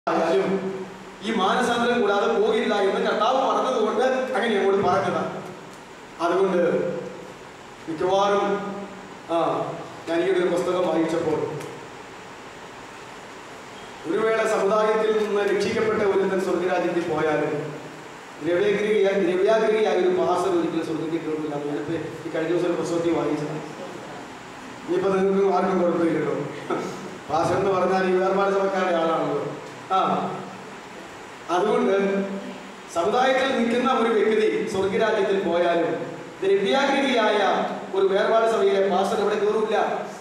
ആയാലും ഈ മാനസാന്തരം കൂടാതെ പോകില്ല എന്ന് കർത്താവ് പറഞ്ഞതുകൊണ്ട് അങ്ങനെ അങ്ങോട്ട് പറഞ്ഞതാണ് അതുകൊണ്ട് മിക്കവാറും ആ ഞാൻ ഈ ഒരു പുസ്തകം വായിച്ചപ്പോൾ ഒരു വേള സമുദായത്തിൽ നിന്ന് രക്ഷിക്കപ്പെട്ട ഒരുത്തൻ സ്വർഗരാജ്യത്തിൽ പോയാലും ദ്രവ്യഗിരിയ ദ്രവ്യാഗ്രഹിയായ ഒരു പാസർ ഒരിക്കലും സ്വർഗത്തിൽ കയറില്ല നേരത്തെ ഈ കഴിഞ്ഞ ദിവസം ഒരു പുസ്തകത്തിൽ വായിച്ചതാണ് ഇനിയിപ്പോ നിങ്ങൾക്ക് ആർക്കും കുഴപ്പമില്ലല്ലോ പാസർ എന്ന് പറഞ്ഞാൽ ഈ വേർപാട് സഭക്കാരുടെ ആളാണല്ലോ ആ അതുകൊണ്ട് സമുദായത്തിൽ നിൽക്കുന്ന ഒരു വ്യക്തി സ്വർഗരാജ്യത്തിൽ പോയാലും ദ്രവ്യാഗ്രഹിയായ ഒരു വേർപാട് സഭയിലെ പാസ്റ്റർ ഇവിടെ കയറില്ല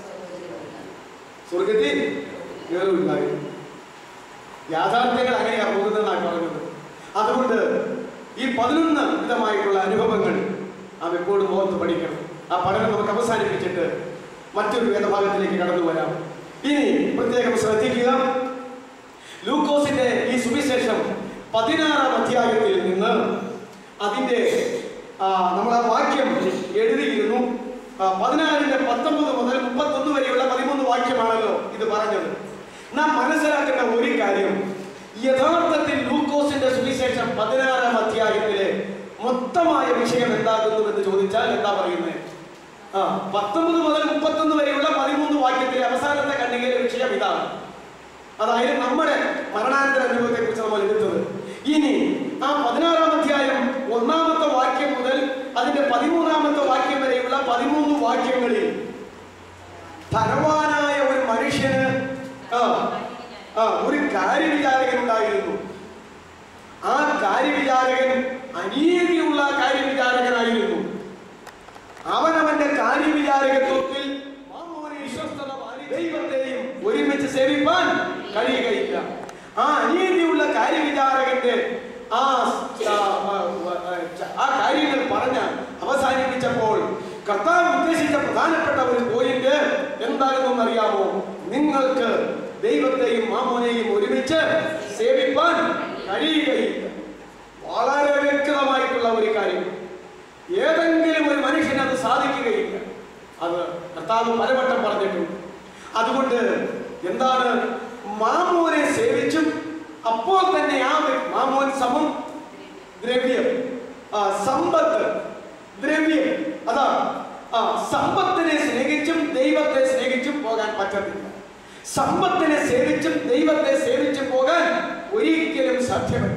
സ്വർഗത്തിൽ കയറില്ലായിരുന്നു യാഥാർത്ഥ്യങ്ങൾ അങ്ങനെയാണ് പോകുന്നതെന്നാണ് പറഞ്ഞത് അതുകൊണ്ട് ഈ പതിനൊന്ന് വിധമായിട്ടുള്ള അനുഭവങ്ങൾ നാം എപ്പോഴും ഓർത്ത് പഠിക്കണം ആ പഠനം നമുക്ക് അവസാനിപ്പിച്ചിട്ട് മറ്റൊരു വേദഭാഗത്തിലേക്ക് കടന്നു വരാം ഇനി പ്രത്യേകം ശ്രദ്ധിക്കുക ലൂക്കോസിന്റെ ഈ സുവിശേഷം പതിനാറാം അധ്യായത്തിൽ നിന്ന് അതിന്റെ ആ, നമ്മൾ ആ വാക്യം എഴുതിയിരുന്നു ആ, പതിനാറിന്റെ പത്തൊമ്പത് മുതൽ മുപ്പത്തൊന്ന് വരെയുള്ള പതിമൂന്ന് വാക്യമാണല്ലോ ഇത് പറഞ്ഞത് നാം മനസ്സിലാക്കേണ്ട ഒരു കാര്യം യഥാർത്ഥത്തിൽ ലൂക്കോസിന്റെ സുവിശേഷം പതിനാറാം അധ്യായത്തിലെ മൊത്തമായ വിഷയം എന്താകുന്നു എന്ന് ചോദിച്ചാൽ എന്താ പറയുന്നത് ആ പത്തൊമ്പത് മുതൽ മുപ്പത്തൊന്ന് വരെയുള്ള പതിമൂന്ന് വാക്യത്തിലെ അവസാനത്തെ കണ്ണികയിലെ വിഷയം ഇതാണ് അതായത് നമ്മുടെ മരണാനന്തര അനുഭവത്തെ കുറിച്ച് നമ്മൾ എടുത്തത് ഇനി ആ പതിനാറാം അധ്യായം ഒന്നാമത്തെ വാക്യം മുതൽ അതിന്റെ പതിമൂന്നാമത്തെ വാക്യം വരെയുള്ള പതിമൂന്ന് വാക്യങ്ങളിൽ ധനവാനായ ഒരു മനുഷ്യന് ആ ആ ഒരു കാര്യവിചാരകൻ ഉണ്ടായിരുന്നു ആ കാര്യവിചാരകൻ അനീതിയുള്ള കാര്യവിചാരകനായിരുന്നു അവൻ അവന്റെ കാര്യവിചാരകത്വത്തിൽ മാമോനെ വിശ്വസ്തത പാലി ദൈവത്തെയും ഒരുമിച്ച് സേവിപ്പാൻ കഴിയുകയില്ല ആ അനീതിയുള്ള കാര്യവിചാരകന്റെ ആ ആ, ആ, ആ കാര്യങ്ങൾ പറഞ്ഞ് അവസാനിപ്പിച്ചപ്പോൾ കർത്താവ് ഉദ്ദേശിച്ച പ്രധാനപ്പെട്ട ഒരു പോയിന്റ് എന്താകുന്നു അറിയാമോ നിങ്ങൾക്ക് ദൈവത്തെയും മാമോനെയും ഒരുമിച്ച് സേവിപ്പാൻ കഴിയുകയില്ല വളരെ വ്യക്തമായിട്ടുള്ള ഒരു കാര്യം ഏതെങ്കിലും ഒരു മനുഷ്യന് അത് സാധിക്കുകയില്ല അത് കർത്താവ് പലവട്ടം പറഞ്ഞിട്ടുണ്ട് അതുകൊണ്ട് എന്താണ് മാമോനെ സേവിച്ചും അപ്പോൾ തന്നെ ആ വ്യ- മാമോൻ സമം ദ്രവ്യം ആ, സമ്പത്ത് ദ്രവ്യം അതാ ആ സമ്പത്തിനെ സ്നേഹിച്ചും ദൈവത്തെ സ്നേഹിച്ചും പോകാൻ പറ്റത്തില്ല സമ്പത്തിനെ സേവിച്ചും ദൈവത്തെ സേവിച്ചും പോകാൻ ഒരിക്കലും സാധ്യമല്ല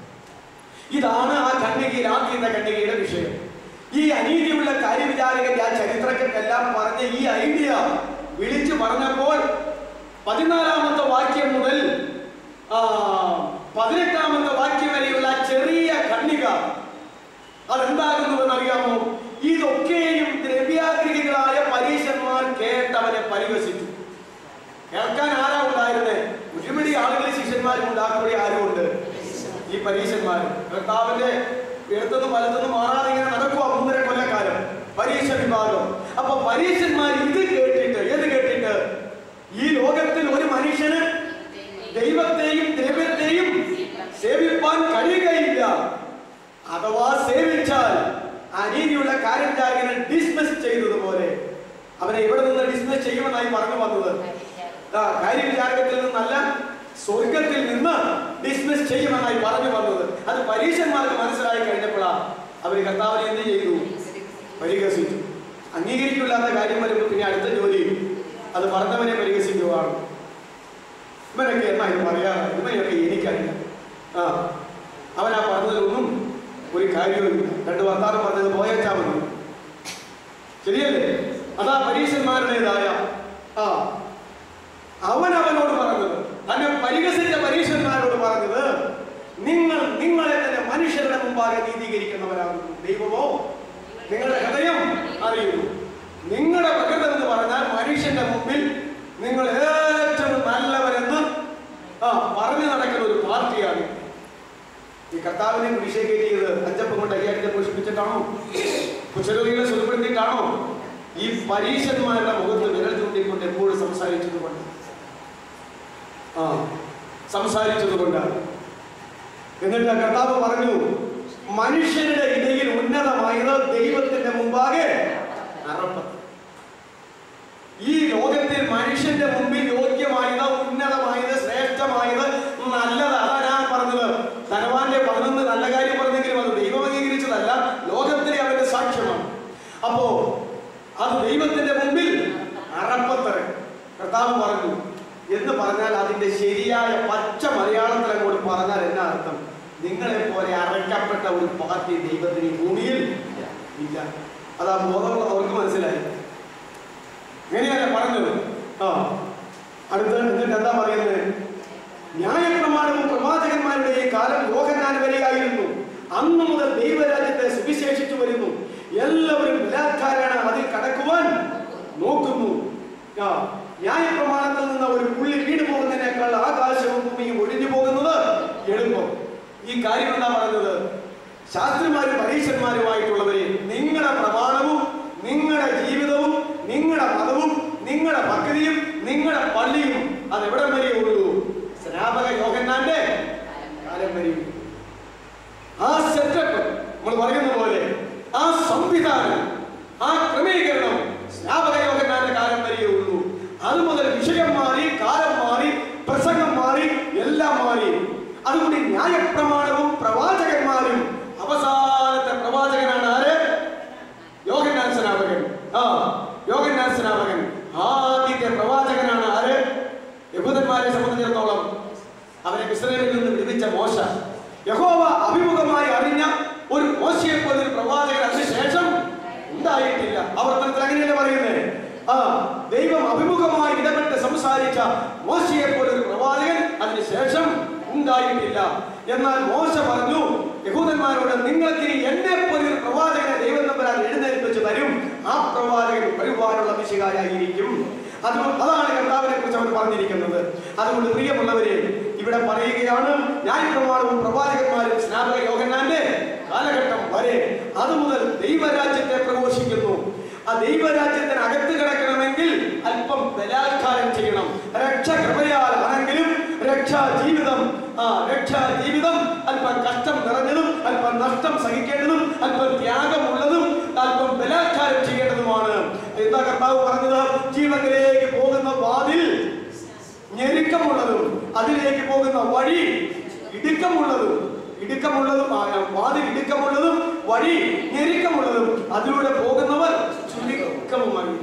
ഇതാണ് ആ കണ്ണികയിൽ ആദ്യത്തെ കണ്ണികയുടെ വിഷയം ഈ അനീതിയുള്ള കാര്യവിചാരകന്റെ ആ ചരിത്രക്കെല്ലാം പറഞ്ഞ ഈ ഐഡിയ വിളിച്ചു പറഞ്ഞപ്പോൾ പതിനാലാമത്തെ വാക്യം മുതൽ ആ, പതിനെട്ടാമത്തെ വാക്യം വരെയുള്ള ആ ചെറിയ കണ്ണിക അതെന്താകുന്നുവെന്ന് അറിയാമോ ഇതൊക്കെയും ദ്രവ്യാഗ്രഹികളായ പരീശന്മാർ കേട്ടവനെ പരിഹസിച്ചു കേൾക്കാൻ ആരാ ഉണ്ടായിരുന്നേ ഒരുപിടി ആളുകൾ ശിഷ്യന്മാരും ഉണ്ടാക്കുമ്പോൾ ആരും ഉണ്ട് ഈ പരീശന്മാർ കർത്താവിന്റെ ഇടത്തുനിന്ന് വലത്തുനിന്ന് മാറാതെ ഇങ്ങനെ നടക്കുക മൂന്നര കൊല്ലക്കാലം പരീക്ഷ വിഭാഗം അപ്പൊ പരീശന്മാർ ഇത് കേട്ടിട്ട് ഏത് കേട്ടിട്ട് ഈ ലോകത്തിൽ ഒരു മനുഷ്യന് ദൈവത്തെയും ദ്രവ്യത്തെയും സേവിപ്പാൻ കഴിയുകയില്ല അഥവാ സേവിച്ചാൽ അനീതിയുള്ള കാര്യവിചാരകനെ ഡിസ്മിസ് ചെയ്തതുപോലെ അവനെ ഇവിടെ നിന്ന് ഡിസ്മിസ് ചെയ്യുമെന്നായി പറഞ്ഞു വന്നത് ആ, കാര്യവിചാരകത്തിൽ നിന്നല്ല സ്വർഗത്തിൽ നിന്ന് ഡിസ്മിസ് ചെയ്യുമെന്നായി പറഞ്ഞു വന്നത് അത് പരീക്ഷന്മാർക്ക് മനസ്സിലായി കഴിഞ്ഞപ്പോഴാണ് അവർ കർത്താവിനെ എന്ത് ചെയ്തു പരിഹസിച്ചു അംഗീകരിക്കില്ലാത്ത കാര്യം വരുമ്പോൾ പിന്നെ അടുത്ത ജോലി അത് പറഞ്ഞവനെ പരിഹസിക്കുവാണ് ഇവനൊക്കെ എന്നാ ഇത് പറയാറ് ഇവനെയൊക്കെ എനിക്കറിയാം ആ അവനാ പറഞ്ഞതിലൊന്നും ഒരു കാര്യവുമില്ല രണ്ട് വർത്താനം പറഞ്ഞത് പോയേച്ചാ മതി ശരിയല്ലേ അതാ പരീക്ഷന്മാരുടേതായ ആ അവൻ അവനോട് പറഞ്ഞത് തന്നെ പരിഹസിച്ച പരീക്ഷന്മാരോട് പറഞ്ഞത് നിങ്ങൾ നിങ്ങളെ തന്നെ മനുഷ്യരുടെ മുമ്പാകെ നീതീകരിക്കുന്നവരാകുന്നു ദൈവമോ നിങ്ങളുടെ ഹൃദയം അറിയുന്നു നിങ്ങളുടെ പ്രകൃതം എന്ന് പറഞ്ഞാൽ മനുഷ്യന്റെ മുമ്പിൽ നിങ്ങൾ ഏറ്റവും നല്ലവരെന്ന് ആ പറഞ്ഞു നടക്കുന്ന ഒരു പാർട്ടിയാണ് ഈ കർത്താവിനെ കുരിശേ കയറ്റിയത് അഞ്ചപ്പം കൊണ്ട് അയ്യായിരത്തെ പോഷിപ്പിച്ചിട്ടാണോ കുശരോഗികളെ സുഖപ്പെടുത്തിയിട്ടാണോ ഈ പരീക്ഷന്മാരുടെ മുഖത്ത് വിരൽ ചൂണ്ടിക്കൊണ്ട് എപ്പോഴും സംസാരിച്ചത് കൊണ്ട് ആ സംസാരിച്ചത് കൊണ്ടാണ് എന്നിട്ട് കർത്താവ് പറഞ്ഞു മനുഷ്യരുടെ ഇടയിൽ ഉന്നതമായത് ദൈവത്തിന്റെ മുമ്പാകെ അറപ്പത്ത് ഈ ലോകത്തിൽ മനുഷ്യന്റെ മുമ്പിൽ യോഗ്യമായത് ഉന്നതമായത് ശ്രേഷ്ഠമായത് നല്ല പോലെ അറക്കപ്പെട്ട ഒരു പാർട്ടി ദൈവത്തിന് ഈ ഭൂമിയിൽ ഇല്ല അതാ ബോധമുള്ള അവർക്ക് മനസ്സിലായി എങ്ങനെയല്ല പറഞ്ഞത് ആ അടുത്ത് എന്നിട്ട് എന്താ പറയുന്നത് ന്യായപ്രമാണവും പ്രവാചകന്മാരുടെയും കാലം യോഹന്നാൻ വരെയായിരുന്നു അന്നു മുതൽ ദൈവരാജ്യത്തെ സുവിശേഷിച്ചു വരുന്നു എല്ലാവരും ബലാത്കാരാണ് അതിൽ കടക്കുവാൻ നോക്കുന്നു ആ, ന്യായപ്രമാണത്തിൽ നിന്ന് ഒരു പുള്ളി വീണ് പോകുന്നതിനേക്കാൾ ആകാശവും ഭൂമിയും ഒഴിഞ്ഞു പോകുന്നത് എളുപ്പം ഈ കാര്യം എന്താ പറയുന്നത് ശാസ്ത്രിമാരും പരീക്ഷന്മാരുമായിട്ടുള്ളവരെ നിങ്ങളുടെ പ്രമാണവും നിങ്ങളുടെ ജീവിതവും നിങ്ങളുടെ മതവും നിങ്ങളുടെ ഭക്തിയും നിങ്ങളുടെ പള്ളിയും അത് എവിടെ വരെയേ ഉള്ളൂ സ്നാപക യോഹന്നാന്റെ കാലം വരെയും ആ സെറ്റപ്പ് നമ്മൾ പറയുന്ന പോലെ ആ സംവിധാനം ആ ക്രമീകരണം സ്നാപക യോഹന്നാന്റെ കാലം വരെയേ ഉള്ളൂ അത് മുതൽ വിഷയം മാറി കാലം മാറി പ്രസംഗം മാറി എല്ലാം മാറി അതുകൊണ്ട് ന്യായപ്രമാണവും പ്രവാചകന്മാരും അവസാനത്തെ പ്രവാചകനാണ് ആര് യോഗന്നാൻ സ്നാപകൻ ആ യോഗന്നാൻ സ്നാപകൻ ആദ്യത്തെ പ്രവാചകനാണ് ആര് യഹൂദന്മാരെ സംബന്ധിച്ചിടത്തോളം അവരെ ഇസ്രയേലിൽ നിന്ന് വിടുവിച്ച മോശ യഹോവ അഭിമുഖമായി അറിഞ്ഞ ഒരു മോശയെ പോലെ ഒരു പ്രവാചകൻ അതിനുശേഷം ഉണ്ടായിട്ടില്ല ആവർത്തനത്തിൽ അങ്ങനെയല്ലേ പറയുന്നത് ആ ദൈവം അഭിമുഖമായി ഇടപെട്ട് സംസാരിച്ച മോശയെ പോലെ ഒരു പ്രവാചകൻ അതിനുശേഷം ഉണ്ടായിട്ടില്ല എന്നാൽ മോശ പറഞ്ഞു യഹൂദന്മാരോട് നിങ്ങൾക്ക് ഇനി എന്നെ പോലെ ഒരു പ്രവാചകനെ ദൈവം തമ്പരാൻ എഴുന്നേൽപ്പിച്ച് തരും ആ പ്രവാചകൻ വരുവാനുള്ള വിശകാരായിരിക്കും അത് അതാണ് കർത്താവിനെ കുറിച്ച് അവർ പറഞ്ഞിരിക്കുന്നത് അതുകൊണ്ട് പ്രിയമുള്ളവരെ ഇവിടെ പറയുകയാണ് ന്യായപ്രമാണവും പ്രവാചകന്മാരും സ്നാപക യോഹന്നാന്റെ കാലഘട്ടം വരെ അതുമുതൽ ദൈവരാജ്യത്തെ പ്രഘോഷിക്കുന്നു ആ ദൈവരാജ്യത്തിന് അകത്ത് കിടക്കണമെങ്കിൽ അല്പം ബലാത്കാരം ചെയ്യണം രക്ഷ കൃപയാൽ ആണെങ്കിലും രക്ഷാ ജീവിതം ആ രക്ഷാ ജീവിതം അല്പം കഷ്ടം നിറഞ്ഞതും അല്പം നഷ്ടം സഹിക്കേണ്ടതും അല്പം ത്യാഗമുള്ളതും അല്പം ബലാത്കാരം ചെയ്യേണ്ടതുമാണ് എന്താ കർത്താവ് പറഞ്ഞത് ജീവനിലേക്ക് പോകുന്ന വാതിൽ ഞെരുക്കമുള്ളതും അതിലേക്ക് പോകുന്ന വഴി ഇടുക്കമുള്ളതും ഇടുക്കമുള്ളതും ആ, വാതിൽ ഇടുക്കമുള്ളതും വഴി ഞെരുക്കമുള്ളതും അതിലൂടെ പോകുന്നവർ ചുരുക്കവുമായി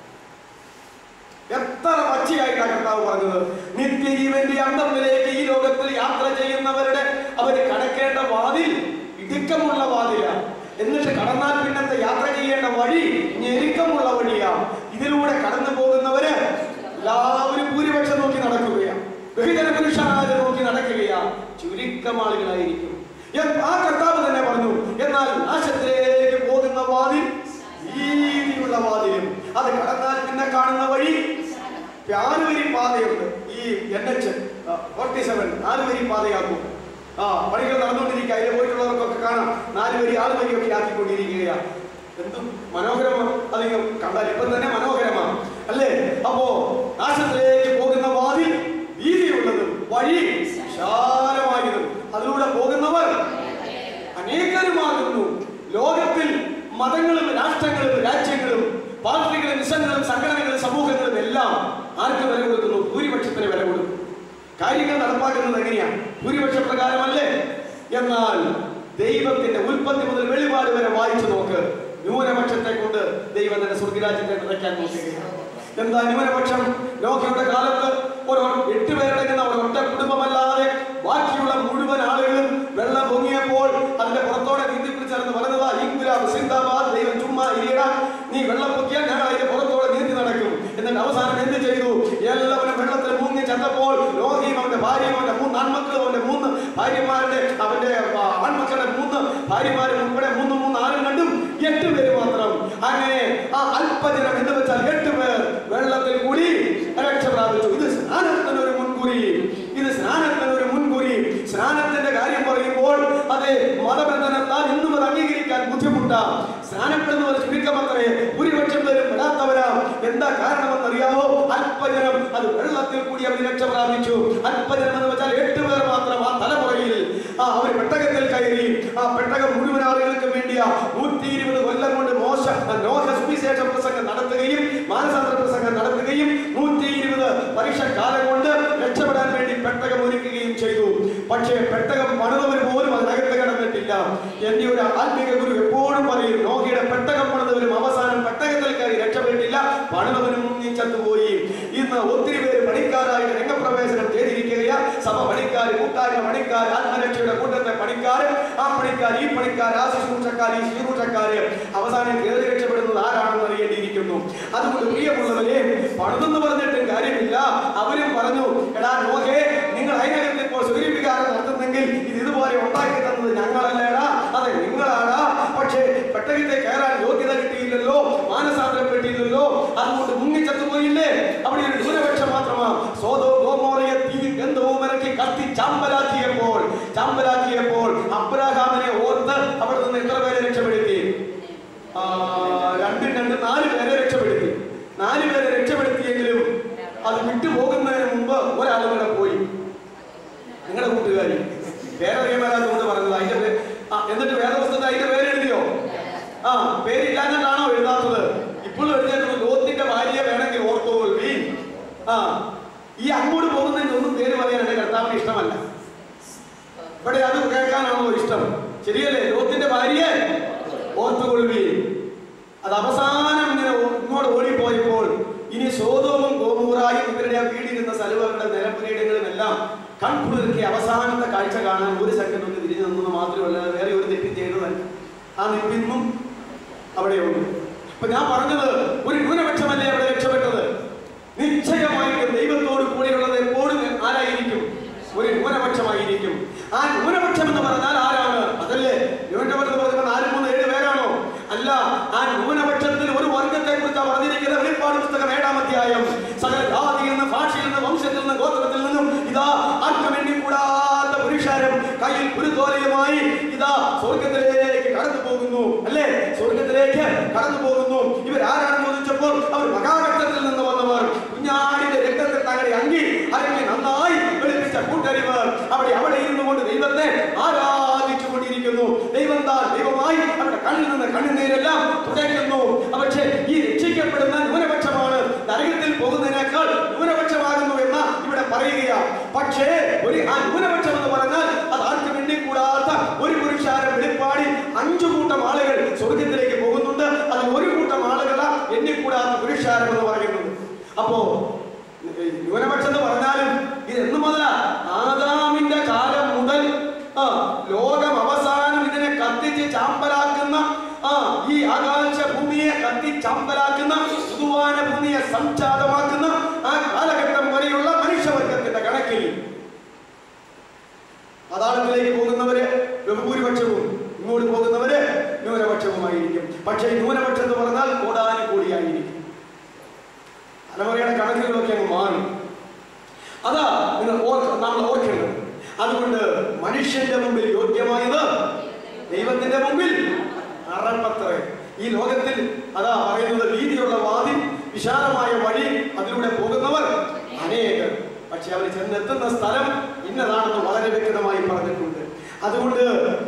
എത്ര പച്ചയായിട്ടാണ് കർത്താവ് പറഞ്ഞത് നിത്യജീവന്റെ അന്തത്തിലേക്ക് ഈ ലോകത്തിൽ യാത്ര ചെയ്യുന്നവരുടെ അവര് കടക്കേണ്ട വാതിൽ ഇടുക്കമുള്ള വാതില എന്നിട്ട് കടന്നാൽ പിന്നത്തെ യാത്ര ചെയ്യേണ്ട വഴി ഞെരുക്കമുള്ള വഴിയാ ഇതിലൂടെ കടന്നു പോകുന്നവര് എല്ലാവരും ഭൂരിപക്ഷം നോക്കി നടക്കുകയാണ് ബഹുജന പുരുഷന്മാരെ നോക്കി നടക്കുകയാ ചുരുക്കം ആളുകളായിരിക്കും എ- ആ കർത്താവ് തന്നെ പറഞ്ഞു എന്നാൽ നാശത്തിലേക്ക് പോകുന്ന വാതിൽ വീതിയുള്ള വാതിലും അത് കടന്നാൽ പിന്നെ കാണുന്ന വഴി നാല് വരി പാതയുണ്ട് ഈ എൻ എച്ച് ഫോർട്ടി സെവൻ നാല് വരി പാതയാക്കും ആ പണികൾ നടന്നുകൊണ്ടിരിക്കുക അതിൽ പോയിട്ടുള്ളവർക്കൊക്കെ കാണാം നാല് വരി ആറ് വരിയൊക്കെ ആക്കിക്കൊണ്ടിരിക്കുകയാണ് എന്തും മനോഹരമാണ് അതിങ്ങനെ കണ്ടാൽ ഇപ്പം തന്നെ മനോഹരമാണ് അല്ലേ അപ്പോ നാശത്തിലേക്ക് പോകുന്ന വാതിൽ വീതിയുള്ളതും വഴി വിശാലമായതും അതിലൂടെ പോകുന്നവർ അനേകരുമാകുന്നു ലോകത്തിൽ മതങ്ങളും രാഷ്ട്രങ്ങളും രാജ്യങ്ങളും പാർട്ടികളും മിഷനുകളും സംഘടനകളും സമൂഹങ്ങളും എല്ലാം ആർക്ക് വില കൊടുക്കുന്നു ഭൂരിപക്ഷത്തിന് വില കൊടുക്കും കാര്യങ്ങൾ നടപ്പാക്കുന്നത് എങ്ങനെയാണ് ഭൂരിപക്ഷ പ്രകാരമല്ലേ എന്നാൽ ദൈവത്തിന്റെ ഉൽപ്പത്തി മുതൽ വെളിപാട് വരെ വായിച്ചു നോക്ക് ന്യൂനപക്ഷത്തെ കൊണ്ട് ദൈവം തന്നെ സ്വർഗരാജ്യത്തെ നിറയ്ക്കാൻ നോക്കുകയാണ് എന്താ ന്യൂനപക്ഷം നോക്കിയുടെ കാലത്ത് ഒരു എട്ട് പേരടങ്ങുന്ന ഒരു ഒറ്റ കുടുംബമല്ലാതെ ബാക്കിയുള്ള മുഴുവൻ ആളുകളും വെള്ളം പൊങ്ങിയപ്പോൾ അതിന്റെ പുറത്തോടെ നീന്തി പിടിച്ചെന്ന് പറഞ്ഞതാ ഇൻകുലാബ് സിന്ദാബാദ് ദൈവം ചുമ്മാ ഇരിയടാ നീ വെള്ളം പൊക്കിയാൽ ഞങ്ങൾ അതിന്റെ പുറത്തോടെ നീന്തി നടക്കും എന്നിട്ട് അവസാനം എന്ത് ചെയ്തു എല്ലാവരും വെള്ളത്തിൽ മുങ്ങി ചെന്നപ്പോൾ ലോഹിയും അവന്റെ ഭാര്യയും അവന്റെ മൂന്ന് ആൺമക്കളും അവന്റെ മൂന്ന് ഭാര്യമാരുടെ അവന്റെ ആ, ആൺമക്കളുടെ മൂന്ന് ഭാര്യമാരും ഉൾപ്പെടെ മൂന്ന് മൂന്ന് ആരും കണ്ടും എട്ട് പേര് മാത്രം അങ്ങനെ ആ അല്പജനം എന്ന് വെച്ചാൽ എട്ട് പേർ വെള്ളത്തിൽ കൂടി രക്ഷ പ്രാപിച്ചു ഇത് സ്നാനത്തിന് ഒരു മുൻകുറി ഇത് സ്നാനത്തിന് ഒരു മുൻകുറി സ്നാനത്തിന്റെ കാര്യം പറയുമ്പോൾ അത് മതബന്ധനത്താൽ ഇന്നും അത് അംഗീകരിക്കാൻ ബുദ്ധിമുട്ടാണ് സ്നാനപ്പെടുന്നവർ ചുരുക്കമത്രേ ഭൂരിപക്ഷം പേരും പെടാത്തവരാ എന്താ കാരണമെന്നറിയാമോ അല്പജനം അത് വെള്ളത്തിൽ കൂടി അവർ രക്ഷ പ്രാപിച്ചു അല്പജനം എന്ന് വെച്ചാൽ എട്ട് പേർ മാത്രം ആ തലമുറയിൽ ആ അവർ പെട്ടകത്തിൽ കയറി ആ പെട്ടകം മുഴുവൻ ആളുകൾക്ക് വേണ്ടിയാ നൂറ്റി ഇരുപത് കൊല്ലം കൊണ്ട് മോശ നോഹ സുവിശേഷ പ്രസംഗം നടത്തുകയും മാനസാന്തര പ്രസംഗം നടത്തുകയും നൂറ്റി ഇരുപത് പരീക്ഷ കാലം കൊണ്ട് രക്ഷപ്പെടാൻ വേണ്ടി പെട്ടകം ഒരുക്കുകയും ചെയ്തു പക്ഷേ പെട്ടകം പണിതവർ പോലും അതിനകത്ത് കിടന്നിട്ടില്ല എന്റെ ഒരു ആത്മീക ഗുരു എപ്പോഴും പറയും നോക്കിയുടെ പെട്ടകം പണിതവരും അവസാനം പെട്ടകത്തിൽ കയറി രക്ഷപ്പെട്ടില്ല പണിതവനും മുങ്ങി ചത്തുപോയി ഇന്ന് ഒത്തിരി പേര് പണിക്കാരായിട്ട് രംഗപ്രവേശനം ചെയ്തിരിക്കുകയാ സഭ പണിക്കാർ കൂട്ടായ്മ പണിക്കാർ ആത്മരക്ഷയുടെ കൂട്ടത്തെ പണിക്കാർ ആ പണിക്കാർ ഈ പണിക്കാർ ആ ശുശ്രൂഷക്കാർ ഈ ശുശ്രൂഷക്കാര് അവസാനം കയറി രക്ഷപ്പെടുന്നത് ആരാണെന്ന് അറിയേണ്ടിയിരിക്കുന്നു അതുകൊണ്ട് പ്രിയമുള്ളവരെ പണിതെന്ന് പറഞ്ഞിട്ടും കാര്യമില്ല അവരും പറഞ്ഞു എടാ നോക്കേ നിങ്ങൾ അതിനകത്ത് ഇപ്പോൾ സൂര്യവികാരം നടത്തുന്നെങ്കിൽ ഇത് ഇതുപോലെ ഉണ്ടാക്കി തന്നത് ഞങ്ങളല്ലേടാ അതെ നിങ്ങളാടാ പക്ഷേ പെട്ടകത്തെ കയറാൻ യോഗ്യത കിട്ടിയില്ലല്ലോ മാനസാന്തരപ്പെട്ടില്ലല്ലോ അതുകൊണ്ട് മുങ്ങിച്ചത്തുപോയില്ലേ അവിടെ ഒരു ന്യൂനപക്ഷം മാത്രമാ സോതോ ഗോമോറയെ തീ ഗന്ധവും ഇറക്കി കത്തി ചാമ്പലാക്കിയപ്പോൾ ചാമ്പലാക്കിയപ്പോൾ അബ്രാഹാമിനെ ഓർത്ത് അവിടെ നിന്ന് എത്ര പേരെ രക്ഷപ്പെടുത്തി ആ, രണ്ടും രണ്ട് നാല് പേരെ രക്ഷപ്പെടുത്തി നാല് പേരെ രക്ഷപ്പെടുത്തിയെങ്കിലും അത് വിട്ടുപോകുന്നതിന് മുമ്പ് ഒരാൾ കൂടെ പോയി നിങ്ങളുടെ കൂട്ടുകാരി പേരറിയാൻ വരാത്തതുകൊണ്ട് പറഞ്ഞത് അതിന്റെ പേ- ആ, എന്നിട്ട് വേദപുസ്തകത്തിൽ അതിന്റെ പേര് എഴുതിയോ ആ പേരില്ലാഞ്ഞിട്ടാണോ എഴുതാത്തത് ഇപ്പോഴും എഴുതിയത് ലോത്തിന്റെ ഭാര്യയെ വേണമെങ്കിൽ ഓർത്തോൾവി ആ ഈ അങ്ങോട്ട് പോകുന്നതിന് ഒന്നും പേര് പറയാൻ എന്റെ കർത്താവിന് ഇഷ്ടമല്ല ഇവിടെ അത് കേൾക്കാനാണോ ഇഷ്ടം ശരിയല്ലേ ലോത്തിന്റെ ഭാര്യയെ ഓർത്തുകൊള്ളുവി അത് അവസാനം ഇങ്ങനെ ഓ- ഇങ്ങോട്ട് ഓടിപ്പോയപ്പോൾ ഇനി സോതോമും ഗോമൂറായും ഇവരുടെ ആ വീടിരുന്ന സ്ഥലവരുടെ നിലപുരീടങ്ങളും എല്ലാം കൺകുളിർക്കി അവസാനത്തെ കാഴ്ച കാണാൻ ഒരു സെക്കൻഡ് ഒന്ന് തിരിഞ്ഞു നിന്നത് മാത്രമല്ല വേറെ ഒരു തെറ്റും ചെയ്തതല്ല ആ നിപ്പിന്നും അവിടെയുണ്ട് അപ്പൊ ഞാൻ പറഞ്ഞത് ഒരു ന്യൂനപക്ഷമല്ലേ അവിടെ രക്ഷപ്പെട്ടത് നിശ്ചയമായിട്ടും ദൈവത്തോട് കൂടിയുള്ളത് എപ്പോഴും ആരായിരിക്കും ഒരു ന്യൂനപക്ഷമായിരിക്കും ആ ന്യൂനപക്ഷം എന്ന് പറഞ്ഞാൽ ആരാണ് അതല്ലേ ന്യൂനപക്ഷം എന്ന് പറഞ്ഞാൽ നാല് മൂന്ന് ഏഴ് പേരാണോ അല്ല ആ ന്യൂനപക്ഷത്തിൽ ഒരു വർഗത്തെ കുറിച്ചാണ് പറഞ്ഞിരിക്കുന്ന വെളിപ്പാട് പുസ്തകം ഏഴാം അധ്യായം സകല ജാതിയിൽ നിന്ന് ഭാഷയിൽ നിന്ന് വംശത്തിൽ നിന്ന് ഗോത്രത്തിൽ നിന്നും ഇതാ ആർക്കും വേണ്ടി കൂടാത്ത പുരുഷാരം കയ്യിൽ പുരുതോലയുമായി ഇതാ സ്വർഗത്തിലേക്ക് കടന്നു പോകുന്നു അല്ലേ സ്വർഗത്തിലേക്ക് കടന്നു പോകുന്നു ഇവർ ആരാണെന്ന് ചോദിച്ചപ്പോൾ അവർ മഹാരക്തത്തിൽ നിന്ന് വന്നവർ കുഞ്ഞാടിന്റെ രക്തത്തിൽ തങ്ങളുടെ അങ്കി അല്ലെങ്കിൽ നന്നായി വെളുപ്പിച്ച കൂട്ടരിവർ അവിടെ അവിടെ ഇരുന്നു കൊണ്ട് ദൈവത്തെ ആരാധിച്ചു കൊണ്ടിരിക്കുന്നു ദൈവം താൻ ദൈവമായി അവരുടെ കണ്ണിൽ നിന്ന് കണ്ണുനീരെല്ലാം തുടയ്ക്കുന്നു പക്ഷേ ഈ രക്ഷിക്കപ്പെടുന്ന ന്യൂനപക്ഷമാണ് നരകത്തിൽ പോകുന്നതിനേക്കാൾ ന്യൂനപക്ഷമാകുന്നു എന്ന് ഇവിടെ പറയുകയാണ് പക്ഷേ ഒരു ആ ന്യൂനപക്ഷം എന്ന് പറഞ്ഞാൽ അത് ആർക്കും വേണ്ടി കൂടാത്ത ഒരു പുരുഷാരം വെളിപ്പാടി അഞ്ചു കൂട്ടം ആളുകൾ സ്വർഗത്തിലേക്ക് പോകുന്നുണ്ട് അത് ഒരു കൂട്ടം ആളുകളാ എണ്ണിക്കൂടാത്ത പുരുഷാരം എന്ന് പറയുന്നത് അപ്പോ ഏ, ന്യൂനപക്ഷം എന്ന് പറഞ്ഞാലും ഇത് എന്ന് മുതലാ ആദാമിന്റെ കാലം മുതൽ ആ ലോകം അവസാനം ഇതിനെ കത്തിച്ച് ചാമ്പലാക്കുന്ന ആ ഈ ആകാശ ഭൂമിയെ കത്തി ചാമ്പലാക്കുന്ന പുതുവാന ഭൂമിയെ സംജാതമാക്കുന്ന ആ കാലഘട്ടം വരെയുള്ള മനുഷ്യവർഗത്തിന്റെ കണക്കിൽ അതാളത്തിലേക്ക് പോകുന്നവര് ബഹുഭൂരിപക്ഷവും ഇങ്ങോട്ട് പോകുന്നവര് ന്യൂനപക്ഷവുമായിരിക്കും പക്ഷേ ന്യൂനപക്ഷം എന്ന് പറഞ്ഞാൽ കോടാനും കോടിയായിരിക്കും തലമുറയുടെ കണക്കുകളൊക്കെ അങ്ങ് മാറും അതാ നിങ്ങൾ ഓർക്ക നമ്മൾ ഓർക്കേണ്ടത് അതുകൊണ്ട് മനുഷ്യന്റെ മുമ്പിൽ യോഗ്യമായത് ദൈവത്തിന്റെ മുമ്പിൽ അറപ്പത്രേ ഈ ലോകത്തിൽ അതാ പറയുന്നത് വീതിയുള്ള വാതിൽ വിശാലമായ വഴി അതിലൂടെ പോകുന്നവർ അനേകർ പക്ഷെ അവർ ചെന്നെത്തുന്ന സ്ഥലം ഇന്നതാണെന്ന് വളരെ വ്യക്തമായി പറഞ്ഞിട്ടുണ്ട് അതുകൊണ്ട്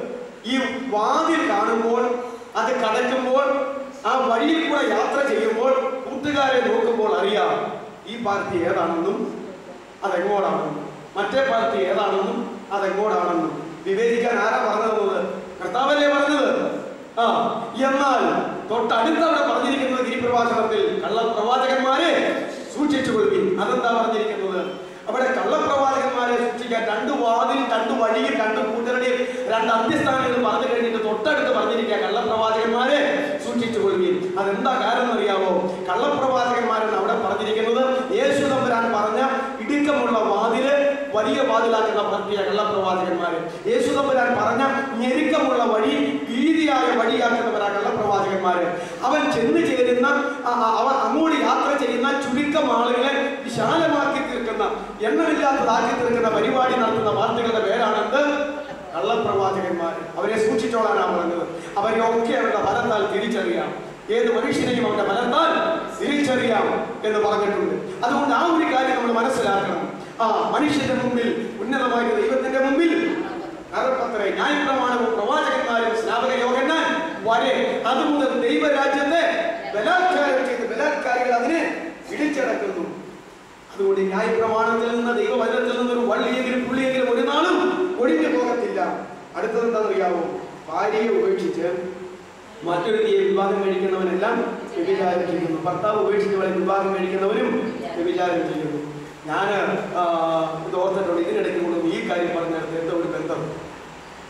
ഈ വാതിൽ കാണുമ്പോൾ അത് കടക്കുമ്പോൾ ആ വഴിയിൽ കൂടെ യാത്ര ചെയ്യുമ്പോൾ കൂട്ടുകാരെ നോക്കുമ്പോൾ അറിയാം ഈ പാർട്ടി ഏതാണെന്നും അതെങ്ങോടാണെന്നും മറ്റേ പാർട്ടി ഏതാണെന്നും അതെങ്ങോടാണെന്നും വിവേചിക്കാൻ ആരാ പറഞ്ഞത് കർത്താവല്ലേ പറഞ്ഞത് ആ എന്നാൽ തൊട്ടടുത്തവിടെ പറഞ്ഞിരിക്കുന്നത് ഗിരിപ്രഭാഷണത്തിൽ കള്ളപ്രവാചകന്മാരെ സൂക്ഷിച്ചു കൊള്ളുവിൻ അതെന്താ പറഞ്ഞിരിക്കുന്നത് അവിടെ കള്ളപ്രവാചകന്മാരെ സൂക്ഷിക്കാൻ രണ്ട് വാതിൽ രണ്ട് വഴിയും രണ്ട് കൂട്ടരുടെയും രണ്ട് അന്ത്യസ്ഥാനങ്ങൾ പറഞ്ഞു കഴിഞ്ഞിട്ട് തൊട്ടടുത്ത് പറഞ്ഞിരിക്കുക കള്ളപ്രവാചകന്മാരെ സൂക്ഷിച്ചു കൊള്ളുവിൻ അതെന്താ കാരണം അറിയാമോ കള്ളപ്രവാചകന്മാരെന്ന് അവിടെ പറഞ്ഞിരിക്കുന്നത് യേശു തമ്പുരാൻ പറഞ്ഞ ഇടുക്കമുള്ള വാതില് വലിയ വാതിലാക്കുന്ന പ്രക്രിയ കള്ളപ്രവാചകന്മാര് യേശു തമ്പുരാൻ പറഞ്ഞ ഞെരുക്കമുള്ള വഴി വീതിയായ വഴിയാക്കുന്നവരാ കള്ളപ്രവാചകന്മാര് അവൻ ചെന്ന് ചേരുന്ന ആ- ആ- അവൻ അങ്ങോട്ട് യാത്ര ചെയ്യുന്ന ചുരുക്കം ആളുകളെ വിശാലമാക്കി തീർക്കുന്ന എണ്ണമില്ലാത്തതാക്കി തീർക്കുന്ന പരിപാടി നടത്തുന്ന വാർത്തകളുടെ പേരാണെന്ത് കള്ളപ്രവാചകന്മാർ അവരെ സൂക്ഷിച്ചോളാനാണ് പറഞ്ഞത് അവരെയൊക്കെ അവരുടെ ഫലത്താൽ തിരിച്ചറിയാം ഏത് മനുഷ്യനെയും അവരുടെ ഫലത്താൽ തിരിച്ചറിയാം എന്ന് പറഞ്ഞിട്ടുണ്ട് അതുകൊണ്ട് ആ ഒരു കാര്യം നമ്മൾ മനസ്സിലാക്കണം ആ മനുഷ്യന്റെ മുമ്പിൽ ഉന്നതമായ ദൈവത്തിന്റെ മുമ്പിൽ അറപ്പത്രേ ന്യായപ്രമാണവും പ്രവാചകന്മാരും സ്നാപക യോഗന്മാർ വരെ അതുമുതൽ ദൈവരാജ്യത്തെ ബലാത്കാരം ചെയ്ത് ബലാത്കാരികൾ അതിനെ പിടിച്ചടക്കുന്നു അതുകൊണ്ട് ന്യായപ്രമാണത്തിൽ നിന്ന് ദൈവവചനത്തിൽ നിന്ന് ഒരു വള്ളിയെങ്കിലും പുള്ളിയെങ്കിലും ഒരു നാളും ഒഴിഞ്ഞു പോകത്തില്ല അടുത്തത് എന്താണെന്നറിയാവോ ഭാര്യയെ ഉപേക്ഷിച്ച് മറ്റൊരുത്തിയെ വിവാഹം കഴിക്കുന്നവനെല്ലാം വ്യഭിചാരം ചെയ്യുന്നു ഭർത്താവ് ഉപേക്ഷിച്ചവളെ വിവാഹം കഴിക്കുന്നവരും വ്യഭിചാരം ചെയ്യുന്നു ഞാൻ ഇത് ഓർത്തിട്ടുണ്ട് ഇതിനിടയ്ക്ക് കൊണ്ടും ഈ കാര്യം പറഞ്ഞിടത്ത് എന്തോ ഒരു ബന്ധം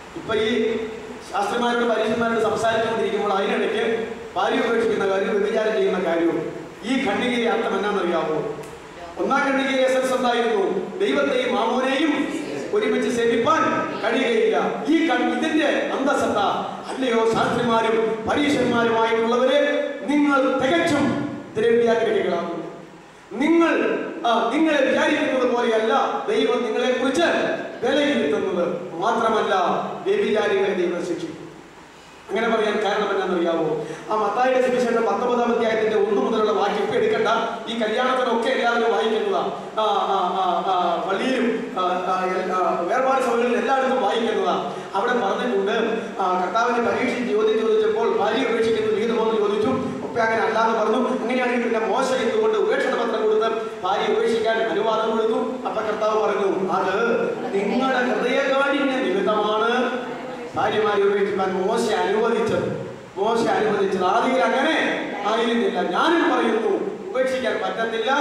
ഇപ്പൊ ഈ ശാസ്ത്രന്മാരോട് പരീക്ഷന്മാരോട് സംസാരിച്ചുകൊണ്ടിരിക്കുമ്പോൾ അതിനിടയ്ക്ക് ഭാര്യ ഉപേക്ഷിക്കുന്ന കാര്യം വ്യഭിചാരം ചെയ്യുന്ന കാര്യവും ഈ ഖണ്ഡികയെ അർത്ഥം എന്നാണെന്നറിയാമോ ഒന്നാം ഖണ്ഡികയെ എസ് എന്തായിരുന്നു ദൈവത്തെയും മാമോനെയും ഒരുമിച്ച് സേവിപ്പാൻ കഴിയുകയില്ല ഈ കൺ ഇതിന്റെ അന്തസത്ത അല്ലയോ ശാസ്ത്രിമാരും പരീക്ഷന്മാരുമായിട്ടുള്ളവരെ നിങ്ങൾ തികച്ചും ദ്രവ്യാഗ്രഹികളാകുന്നു നിങ്ങൾ ആ, നിങ്ങളെ വിചാരിക്കുന്നത് പോലെയല്ല ദൈവം നിങ്ങളെ കുറിച്ച് വിലയിരുത്തുന്നത് മാത്രമല്ല വ്യഭിചാരികളെ ദൈവം ശിക്ഷിക്കും അങ്ങനെ പറയാൻ കാരണം എന്താണെന്നറിയാവോ ആ മത്തായിയുടെ സുവിശേഷം പത്തൊമ്പതാം അധ്യായത്തിന്റെ ഒന്ന് മുതലുള്ള വാക്യം ഇപ്പൊ എടുക്കണ്ട ഈ കല്യാണത്തിനൊക്കെ എല്ലാവരും വായിക്കുന്നതാ ആ, ആ, ആ, ആ, പള്ളിയിലും ആ, ആ, ആ, വേർപാട് സഭകളിൽ എല്ലായിടത്തും വായിക്കുന്നതാ അവിടെ പറഞ്ഞിട്ടുണ്ട് ആ, കർത്താവിന്റെ പരീക്ഷ ചോദ്യം ചോദിച്ചപ്പോൾ ഭാര്യ ഉപേക്ഷിക്കുന്നത് വിഹിതമെന്ന് ചോദിച്ചു ഒക്കെ അങ്ങനെ അല്ലാന്ന് പറഞ്ഞു അങ്ങനെയാണെങ്കിൽ പിന്നെ മോശ എന്തുകൊണ്ട് ഉപേക്ഷണ പത്രം കൊടുത്ത് ഭാര്യ ഉപേക്ഷിക്കാൻ അനുവാദം കൊടുത്തു അപ്പൊ കർത്താവ് പറഞ്ഞു അത് നിങ്ങളുടെ ഹൃദയകാഠിന്യ നിമിത്തമാണ് ഭാര്യമാരെ ഉപേക്ഷിക്കാൻ മോശ അനുവദിച്ചത് മോശ അനുവദിച്ചത് ആദ്യം അങ്ങനെ ആയിരുന്നില്ല ഞാനും പറയുന്നു ഉപേക്ഷിക്കാൻ പറ്റത്തില്ല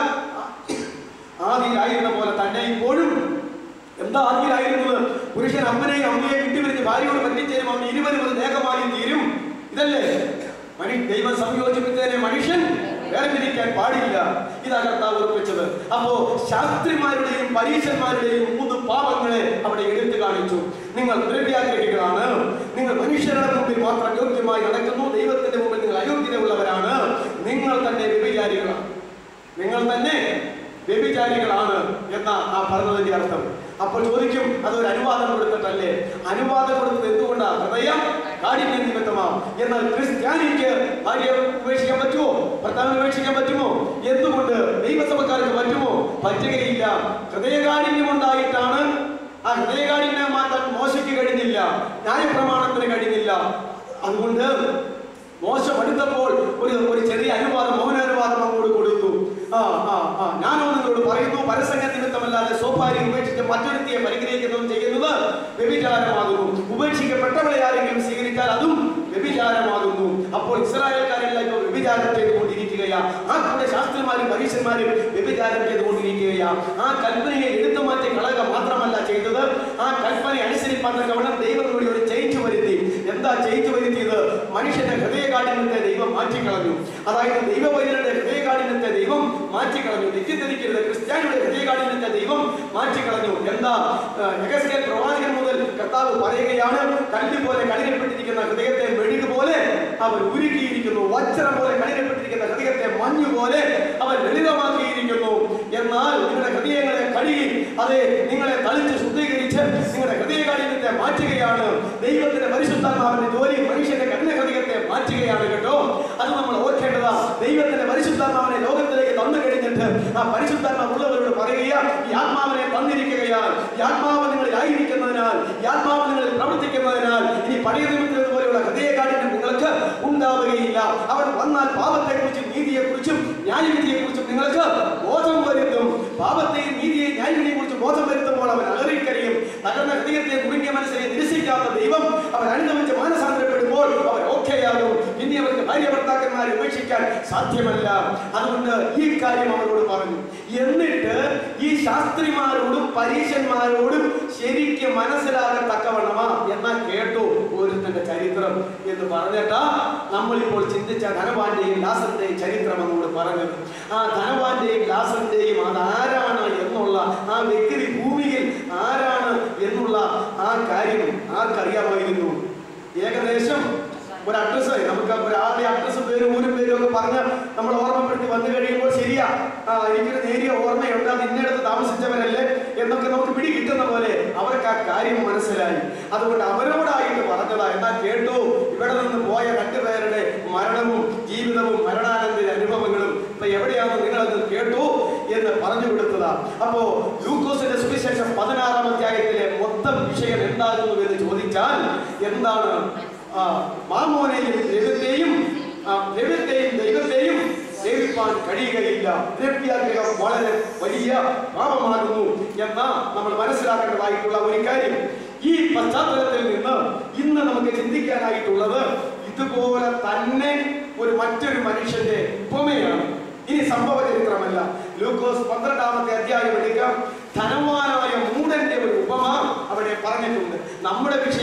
ആദ്യമായിരുന്ന പോലെ തന്നെ ഇപ്പോഴും എന്താ ആദ്യമായിരുന്നത് പുരുഷൻ അമ്മനെയും അമ്മയെയും വിട്ടുപിരിഞ്ഞ് ഭാര്യയോട് പറ്റിച്ചേരും അവൻ ഇരുവരും അത് ദേഹമായി തീരും ഇതല്ലേ മണി ദൈവം സംയോജിപ്പിച്ചതിനെ മനുഷ്യൻ വേർതിരിക്കാൻ പാടില്ല ഇതാ കർത്താവ് ഉറപ്പിച്ചത് അപ്പോ ശാസ്ത്രിമാരുടെയും പരീക്ഷന്മാരുടെയും മൂന്ന് പാപങ്ങളെ അവിടെ എടുത്തു കാണിച്ചു നിങ്ങൾ ദ്രവ്യാഗ്രഹികളാണ് നിങ്ങൾ മനുഷ്യരുടെ മുമ്പിൽ മാത്രം യോഗ്യമായി നടക്കുന്നു ദൈവത്തിന്റെ മുമ്പിൽ നിങ്ങൾ അയോഗ്യതയുള്ളവരാണ് നിങ്ങൾ തന്നെ വ്യഭിചാരികളാണ് നിങ്ങൾ തന്നെ വ്യഭിചാരികളാണ് എന്ന ആ പറഞ്ഞതിന്റെ അർത്ഥം അപ്പോൾ ചോദിക്കും അതൊരു അനുവാദം കൊടുത്തിട്ടല്ലേ അനുവാദം കൊടുത്തത് എന്തുകൊണ്ടാണ് ഹൃദയം കാഠിന്യ നിമിത്തമാണ് എന്നാൽ ക്രിസ്ത്യാനിക്ക് ഭാര്യ ഉപേക്ഷിക്കാൻ പറ്റുമോ ഭർത്താവിനെ ഉപേക്ഷിക്കാൻ പറ്റുമോ എന്തുകൊണ്ട് ദൈവസഭക്കാർക്ക് പറ്റുമോ പറ്റുകയില്ല ഹൃദയകാഠിന്യം ഉണ്ടായിട്ടാണ് ആ ഹൃദയകാഠിന്യം മാറ്റാൻ മോശയ്ക്ക് കഴിഞ്ഞില്ല ന്യായപ്രമാണത്തിന് കഴിഞ്ഞില്ല അതുകൊണ്ട് മോശം എടുത്തപ്പോൾ ഒരു ഒരു ചെറിയ അനുവാദം മൗനാനുവാദം അങ്ങോട്ട് കൊടുത്തു ആ ആ ആ ഞാനോ നിങ്ങളോട് പറയുന്നു പരസംഗ നിമിത്തമല്ലാതെ സോപാരി ഉപേക്ഷിച്ച് മറ്റൊരുത്തിയെ പരിഗ്രഹിക്കുന്നതും ചെയ്യുന്നത് വ്യഭിചാരമാകുന്നു ഉപേക്ഷിക്കപ്പെട്ടവളെ ആരെങ്കിലും സ്വീകരിച്ചാൽ അതും വ്യഭിചാരമാകുന്നു അപ്പോൾ ഇസ്രായേൽക്കാരെല്ലാം ഇപ്പോൾ വ്യഭിചാരം ചെയ്തുകൊണ്ടിരിക്കുകയാ ആ കൂടെ ശാസ്ത്രിമാരും പരീക്ഷന്മാരും വ്യഭിചാരം ചെയ്തുകൊണ്ടിരിക്കുകയാ ആ കൽപ്പനയെ എടുത്തു മാറ്റി കളക മാത്രമല്ല ചെയ്തത് ആ കൽപ്പന അനുസരിപ്പാൻ തക്കവണ്ണം ദൈവം കൂടി ഒരു ചേഞ്ച് വരുത്തി എന്താ ചേഞ്ച് വരുത്തിയത് മനുഷ്യന്റെ ഹൃദയകാഠിന്യത്തെ ദൈവം മാറ്റിക്കളഞ്ഞു അതായത് ദൈവവൈദ്യരുടെ ഹൃദയകാഠിന്യത്തെ ദൈവം മാറ്റിക്കളഞ്ഞു തെറ്റിദ്ധരിക്കരുത് ക്രിസ്ത്യാനിയുടെ ഹൃദയകാഠിന്യത്തെ ദൈവം മാറ്റിക്കളഞ്ഞു എന്താ യഗസ്കേൽ പ്രവാചകൻ മുതൽ കർത്താവ് പറയുകയാണ് കല്ല് പോലെ കഠിനപ്പെട്ടിരിക്കുന്ന ഹൃദയത്തെ മെഴുക് പോലെ അവൻ ഉരുക്കിയിരിക്കുന്നു വജ്രം പോലെ കഠിനപ്പെട്ടിരിക്കുന്ന ഹൃദയത്തെ മഞ്ഞു പോലെ അവൻ ലളിതമാക്കിയിരിക്കുന്നു എന്നാൽ നിങ്ങളുടെ ഹൃദയങ്ങളെ കഴുകി അതെ നിങ്ങളെ തളിച്ച് ശുദ്ധീകരിച്ച് നിങ്ങളുടെ ഹൃദയകാഠിന്യത്തെ മാറ്റുകയാണ് ദൈവത്തിന്റെ പരിശുദ്ധാത്മാവിന്റെ ജോലി മനുഷ്യന്റെ കഠിന ഹൃദയത്തെ മാറ്റുകയാണ് കേട്ടോ അത് നമ്മൾ ഓർക്കേണ്ടതാ ദൈവത്തിന്റെ പരിശുദ്ധാത്മാവിനെ ലോകത്തിലേക്ക് തന്നു കഴിഞ്ഞിട്ട് ആ പരിശുദ്ധാത്മാവ് ഉള്ളവരോട് പറയുക ഈ ആത്മാവിനെ തന്നിരിക്കുകയാൽ ഈ ആത്മാവ് നിങ്ങളിൽ ആയിരിക്കുന്നതിനാൽ ഈ ആത്മാവ് നിങ്ങളിൽ പ്രവർത്തിക്കുന്നതിനാൽ ഇനി പഴയ നിമിത്തം പോലെയുള്ള ഹൃദയകാഠിന്യം നിങ്ങൾക്ക് ഉണ്ടാവുകയില്ല അവൻ വന്നാൽ പാപത്തെക്കുറിച്ചും നീതിയെക്കുറിച്ചും ന്യായവിധിയെക്കുറിച്ചും നിങ്ങൾക്ക് ബോധം വരുത്തും പാപത്തെയും നീതിയെയും ന്യായവിധിയെ കുറിച്ചും ബോധം വരുത്തുമ്പോൾ അവൻ അലറിക്കറിയും തകർന്ന ഹൃദയത്തെ കുടുങ്ങിയ മനസ്സിനെ നിരസിക്കാത്ത ദൈവം അവൻ അനുഭവിച്ച് മാനസാന്തരപ്പെടുമ്പോൾ അവൻ ഓക്കെയാകും പിന്നെ അവർക്ക് ഭാര്യ ഭർത്താക്കന്മാരെ ഉപേക്ഷിക്കാൻ സാധ്യമല്ല അതുകൊണ്ട് ഈ കാര്യം അവരോട് പറഞ്ഞു എന്നിട്ട് ഈ ശാസ്ത്രിമാരോടും പരീക്ഷന്മാരോടും ശരിക്ക് മനസ്സിലാകത്തക്കവണ്ണമാ എന്നാൽ കേട്ടു ഒരുത്തന്റെ ചരിത്രം എന്ന് പറഞ്ഞിട്ടാ നമ്മളിപ്പോൾ ചിന്തിച്ച ധനവാന്റെയും ലാസന്റെയും ചരിത്രം എന്നോട് പറഞ്ഞത് ആ ധനവാന്റെയും ലാസന്റെയും അതാരാണ് എന്നുള്ള ആ വ്യക്തി ഭൂമിയിൽ ആരാണ് എന്നുള്ള ആ കാര്യം ആർക്കറിയാമായിരുന്നു ഏകദേശം ഒരു അഡ്രസ്സ് നമുക്ക് ഒരാളുടെ അഡ്രസ്സും പേരും ഊരും പേരും ഒക്കെ പറഞ്ഞ് നമ്മൾ ഓർമ്മപ്പെടുത്തി വന്നു കഴിയുമ്പോൾ ശരിയാ ആ, എനിക്കൊരു നേരിയ ഓർമ്മയുണ്ട് അത് ഇന്നടത്ത് താമസിച്ചവരല്ലേ എന്നൊക്കെ നമുക്ക് പിടി കിട്ടുന്ന പോലെ അവർക്ക് ആ കാര്യം മനസ്സിലായി അതുകൊണ്ട് അവരോടായിട്ട് പറഞ്ഞതാ എന്നാൽ കേട്ടു ഇവിടെ നിന്ന് പോയ രണ്ടുപേരുടെ മരണവും ജീവിതവും മരണാനന്ദ അനുഭവങ്ങളും ഇപ്പൊ എവിടെയാണ് നിങ്ങളത് കേട്ടു എന്ന് പറഞ്ഞു കൊടുത്തതാ അപ്പോ ലൂക്കോസിന്റെ സുവിശേഷം പതിനാറാം അധ്യായത്തിലെ മൊത്തം വിഷയം എന്താകുന്നു എന്ന് ചോദിച്ചാൽ എന്താണ് ആ, മാമോനെയും ദൈവത്തെയും ആ, ദൈവത്തെയും ദൈവത്തെയും സേവിപ്പാൻ കഴിയുകയില്ല ദ്രവ്യാഗ്രഹം വളരെ വലിയ പാപമാകുന്നു എന്ന നമ്മൾ മനസ്സിലാക്കേണ്ടതായിട്ടുള്ള ഒരു കാര്യം ഈ പശ്ചാത്തലത്തിൽ നിന്ന് ഇന്ന് നമുക്ക് ചിന്തിക്കാനായിട്ടുള്ളത് ഇതുപോലെ തന്നെ ഒരു മറ്റൊരു മനുഷ്യന്റെ ഉപമയാണ് ഇനി സംഭവ ചരിത്രമല്ല ലൂക്കോസ് പന്ത്രണ്ടാമത്തെ അധ്യായം എടുക്കാം ധനവാനായ മൂടന്റെ ഒരു ഉപമ അവിടെ പറഞ്ഞിട്ടുണ്ട് നമ്മുടെ വിഷയം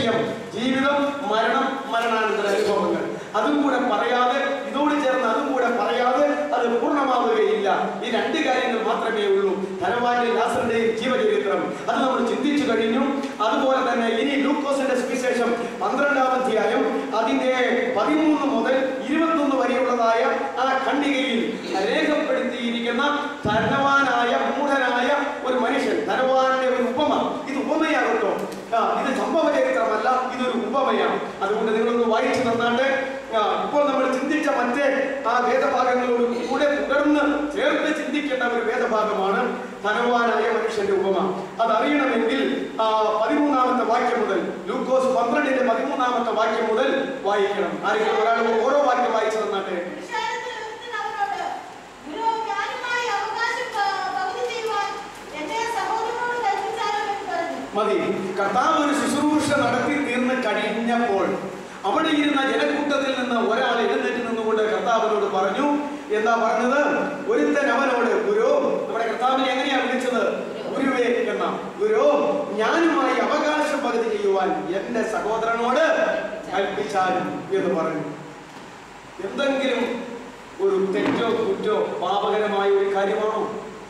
ജീവിതം മരണം മരണാനന്തര അനുഭവങ്ങൾ അതും കൂടെ പറയാതെ ഇതോട് ചേർന്ന് അതും കൂടെ പറയാതെ അത് പൂർണ്ണമാവുകയില്ല ഈ രണ്ട് കാര്യങ്ങൾ മാത്രമേ ഉള്ളൂ ധനവാന്റെ ലാസറിന്റെയും ജീവചരിത്രം അത് നമ്മൾ ചിന്തിച്ചു കഴിഞ്ഞു അതുപോലെ തന്നെ ഇനി ലൂക്കോസിന്റെ സുവിശേഷം പന്ത്രണ്ടാം അധ്യായം അതിന്റെ പതിമൂന്ന് മുതൽ ഇരുപത്തൊന്ന് വരെയുള്ളതായ ആ ഖണ്ഡികയിൽ രേഖപ്പെടുത്തിയിരിക്കുന്ന ധനവാനായ മൂഢനായ ഒരു മനുഷ്യൻ ധനവാന്റെ ഒരു ഉപമ ഇത് ഉപമയാകട്ടോ ആ, ഇത് സംഭവ ചരിത്രമല്ല ഇതൊരു ഉപമയാണ് അതുകൊണ്ട് നിങ്ങളൊന്ന് വായിച്ചു തന്നാണ്ട് ആ, ഇപ്പോൾ നമ്മൾ ചിന്തിച്ച മറ്റേ ആ വേദഭാഗങ്ങളോട് കൂടെ തുടർന്ന് ചേർത്ത് ചിന്തിക്കേണ്ട ഒരു വേദഭാഗമാണ് ധനവാനായ മനുഷ്യന്റെ ഉപമ അതറിയണമെങ്കിൽ ആ, പതിമൂന്നാമത്തെ വാക്യം മുതൽ ലൂക്കോസ് പന്ത്രണ്ടിന്റെ പതിമൂന്നാമത്തെ വാക്യം മുതൽ വായിക്കണം ആരെങ്കിലും ഒരാൾ ഓരോ വാക്യം വായിച്ചു തന്നാട്ടെ വിഷയത്തിൽ ഒരുത്തൻ അവനോട്, "ഗുരു, ഞാനുമായി അവകാശം പ- പകുതി ചെയ്യുവാൻ എന്റെ സഹോദരനോട് കൽപ്പിച്ചാലോ?" എന്ന് പറഞ്ഞു. മതി കർത്താവ് ഒരു ശുശ്രൂഷ നടത്തി തീർന്ന് കഴിഞ്ഞപ്പോൾ അവിടെ ഇരുന്ന ജനക്കൂട്ടത്തിൽ നിന്ന് ഒരാൾ എഴുന്നേറ്റ് നിന്നുകൊണ്ട് കർത്താവിനോട് പറഞ്ഞു എന്താ പറഞ്ഞത് ഒരുത്തൻ അവനോട് ഗുരു നമ്മുടെ കർത്താവിനെ എങ്ങനെയാ വിളിച്ചത് ഗുരുവേ എന്ന ഗുരു ഞാനുമായി അവകാശം പകുതി ചെയ്യുവാൻ എന്റെ സഹോദരനോട് കൽപ്പിച്ചാലും എന്ന് പറഞ്ഞു എന്തെങ്കിലും ഒരു തെറ്റോ കുറ്റോ പാപകരമായ ഒരു കാര്യമാണോ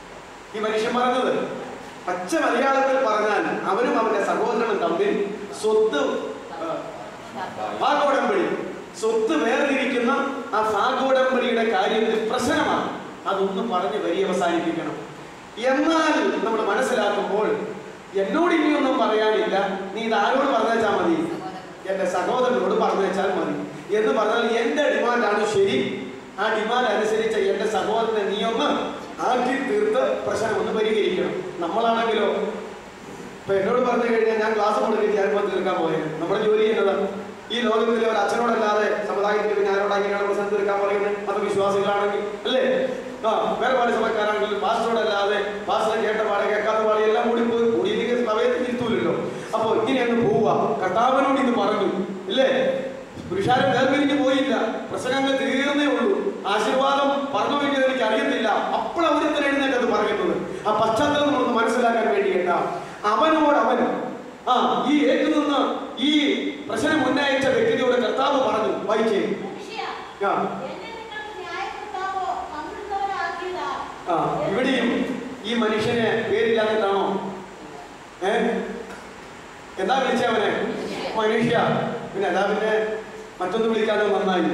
ഈ മനുഷ്യൻ പറഞ്ഞത് പച്ച മലയാളത്തിൽ പറഞ്ഞാൽ അവനും അവന്റെ സഹോദരനും തമ്മിൽ സ്വത്ത് ആ, ഭാഗോടമ്പടി സ്വത്ത് വേർതിരിക്കുന്ന ആ ഭാഗോടമ്പടിയുടെ കാര്യത്തിൽ പ്രശ്നമാണ് അതൊന്നും പറഞ്ഞ് വരി അവസാനിപ്പിക്കണം എന്നാൽ നമ്മൾ മനസ്സിലാക്കുമ്പോൾ എന്നോട് ഇനിയൊന്നും പറയാനില്ല നീ ഇത് ആരോട് പറഞ്ഞേച്ചാൽ മതി എന്റെ സഹോദരനോട് പറഞ്ഞേച്ചാൽ മതി എന്ന് പറഞ്ഞാൽ എന്റെ ഡിമാൻഡാണ് ശരി ആ ഡിമാൻഡ് അനുസരിച്ച് എന്റെ സഹോദരനെ നീ ഒന്ന് ആക്കി തീർത്ത് പ്രശ്നം ഒന്ന് പരിഹരിക്കണം നമ്മളാണെങ്കിലോ ഇപ്പൊ എന്നോട് പറഞ്ഞു കഴിഞ്ഞാൽ ഞാൻ ക്ലാസ് കൊടുക്കില്ല ഞാനിപ്പോ തീർക്കാൻ പോയത് നമ്മുടെ ജോലി എന്നതാണ് ഈ ലോകത്തിലെ ഒരു അച്ഛനോടല്ലാതെ സമുദായത്തിൽ പിന്നെ ആരോട് അങ്ങനെയാണ് പ്രശ്നം തീർക്കാൻ പറയുന്നത് അത് വിശ്വാസികളാണെങ്കിൽ അല്ലേ ആ വേറെ പല സഭക്കാരാണെങ്കിൽ പാസ്റ്ററോടല്ലാതെ പാസ്റ്റർ കേട്ട പാടെ കേൾക്കാത്ത പാടെ എല്ലാം കൂടി പോയി കൂടിയില്ലെങ്കിൽ സഭയത്തിൽ ഇരുത്തൂലല്ലോ അപ്പൊ ഇങ്ങനെയൊന്ന് പോവുക കർത്താവിനോട് ഇത് പറഞ്ഞു ഇല്ലേ പുരുഷാരം വേർപിരിഞ്ഞു പോയില്ല പ്രസംഗങ്ങൾ തീർന്നേ ഉള്ളൂ ആശീർവാദം പറഞ്ഞു വേണ്ടിയത് എനിക്ക് അറിയത്തില്ല അപ്പോൾ അവരത്തിന് എഴുന്നേറ്റ് അത് പറയുന്നത് ആ പശ്ചാത്തലം നമ്മളൊന്ന് മനസ്സിലാക്കാൻ വേണ്ടിയിട്ട അവനോട് അവൻ ആ ഈ ഏറ്റുനിന്ന് ഈ പ്രശ്നം ഉന്നയിച്ച വ്യക്തിയോട് കർത്താവ് പറഞ്ഞു വായിച്ചേ മനുഷ്യ, ആ എന്നെ നിങ്ങൾക്ക് ന്യായകർത്താവോ പങ്കിടുന്നവരാക്കിയതാ. ആ ഇവിടെയും ഈ മനുഷ്യനെ പേരില്ലാഞ്ഞിട്ടാണോ ഏ എന്താ വിളിച്ചവനെ മനുഷ്യ പിന്നെ അതാ പിന്നെ മറ്റൊന്ന് വിളിക്കാതെ നന്നായി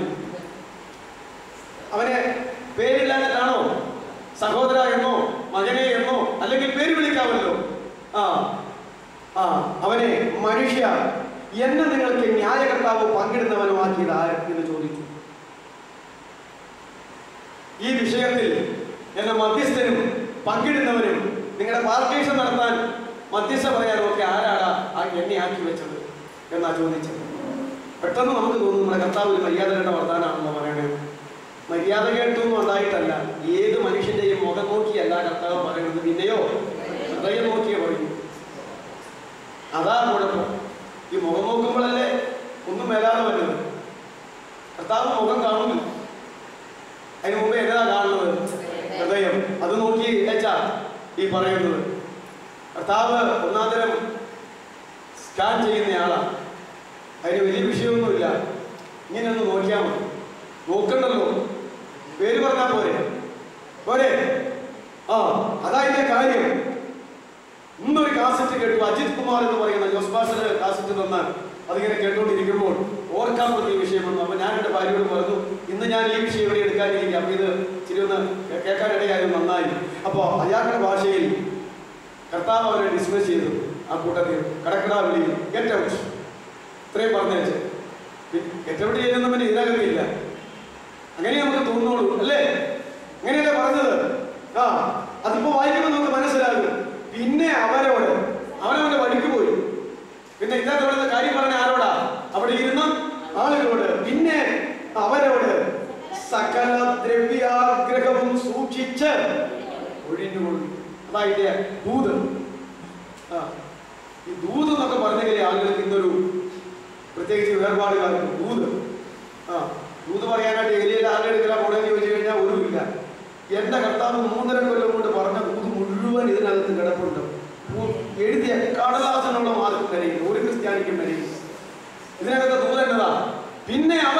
അവനെ പേരില്ലാഞ്ഞിട്ടാണോ സഹോദര എന്നോ മകനെ എന്നോ അല്ലെങ്കിൽ പേര് വിളിക്കാമല്ലോ ആ ആ അവനെ മനുഷ്യ എന്നെ നിങ്ങൾക്ക് ന്യായകർത്താവ് പങ്കിടുന്നവനോ ആക്കിയത് ആര് എന്ന് ചോദിച്ചു ഈ വിഷയത്തിൽ എന്നെ മധ്യസ്ഥനും പങ്കിടുന്നവനും നിങ്ങളുടെ പാർട്ടീഷൻ നടത്താൻ മധ്യസ്ഥ പറയാനും ഒക്കെ ആരാടാ ആ എന്നെ ആക്കി വെച്ചത് എന്നാ ചോദിച്ചത് പെട്ടെന്ന് നമുക്ക് തോന്നും നമ്മുടെ കർത്താവ് ഒരു മര്യാദ കേട്ട വർത്താനാണെന്ന് പറയണേ മര്യാദ കേട്ടൊന്നും ഉണ്ടായിട്ടല്ല ഏത് മനുഷ്യന്റെയും മുഖം നോക്കിയല്ല കർത്താവ് പറയുന്നത് പിന്നെയോ ഹൃദയം നോക്കിയേ പറയൂ അതാ കുഴപ്പം ഈ മുഖം നോക്കുമ്പോഴല്ലേ ഒന്നും മേലാതെ വരുന്നത് കർത്താവ് മുഖം കാണുന്നു അതിന് മുമ്പ് എന്നതാ കാണുന്നത് ഹൃദയം അത് നോക്കി ഏച്ചാ ഈ പറയുന്നത് കർത്താവ് ഒന്നാം തരം സ്കാൻ ചെയ്യുന്നയാളാ അതിന് വലിയ വിഷയമൊന്നുമില്ല ഇങ്ങനെ ഒന്ന് നോക്കിയാൽ മതി നോക്കണ്ടല്ലോ പേര് പറഞ്ഞാൽ പോരെ പോരെ ആ അതാ ഇതിന്റെ കാര്യം ഇന്നൊരു കാസറ്റ് കേട്ടു അജിത് കുമാർ എന്ന് പറയുന്ന ജോസ് ഭാഷയുടെ കാസറ്റ് തന്നാൽ അതിങ്ങനെ കേട്ടുകൊണ്ടിരിക്കുമ്പോൾ ഓർക്കാൻ പറ്റിയ വിഷയം വന്നു അപ്പൊ ഞാൻ എൻ്റെ ഭാര്യയോട് പറഞ്ഞു ഇന്ന് ഞാൻ ഈ വിഷയം ഇവിടെ എടുക്കാനിരിക്കും അപ്പൊ ഇത് ഇച്ചിരി ഒന്ന് കേൾക്കാനിടയായത് നന്നായി അപ്പോൾ അയാളുടെ ഭാഷയിൽ കർത്താവ് അവരെ ഡിസ്മിസ് ചെയ്തു ആ കൂട്ടത്തിൽ കടക്കട വിളി ഗെറ്റ് ഔട്ട് ഇത്രയും പറഞ്ഞേച്ച് ഗെറ്റ് ഔട്ട് ചെയ്യുന്നവന് ഇതിനകത്തില്ല അങ്ങനെ നമുക്ക് തോന്നുള്ളൂ അല്ലേ അങ്ങനെയല്ലേ പറഞ്ഞത് ആ അതിപ്പോ വായിക്കുമ്പോൾ നമുക്ക് മനസ്സിലാകും പിന്നെ അവരോട് അവനവന്റെ വഴിക്ക് പോയി പിന്നെ ഇന്നത്തെ പറയുന്ന കാര്യം പറഞ്ഞ ആരോടാ അവിടെ ഇരുന്ന ആളുകളോട് പിന്നെ അവരോട് സകല ദ്രവ്യാഗ്രഹവും സൂക്ഷിച്ച് ഒഴിഞ്ഞുകൊള്ളു അതായത് ദൂത് ആ ഈ ദൂത് എന്നൊക്കെ പറഞ്ഞെങ്കിലേ ആളുകൾക്ക് ഇന്നൊരു പ്രത്യേകിച്ച് വേർപാടുകാർക്ക് ദൂത് ആ ദൂത് പറയാനായിട്ട് എലിയിൽ ആരെടുക്കല പോണെന്ന് ചോദിച്ചു കഴിഞ്ഞാൽ ഒന്നുമില്ല എന്റെ കർത്താവ് മൂന്നര കൊല്ലം കൊണ്ട് പറഞ്ഞ ദൂത് മുഴുവൻ ഇതിനകത്ത് കിടപ്പുണ്ട് ഉ- എഴുതിയ കടലാസനുള്ള മാർക്കും വരെയില്ല ഒരു ക്രിസ്ത്യാനിക്കും വരെയില്ല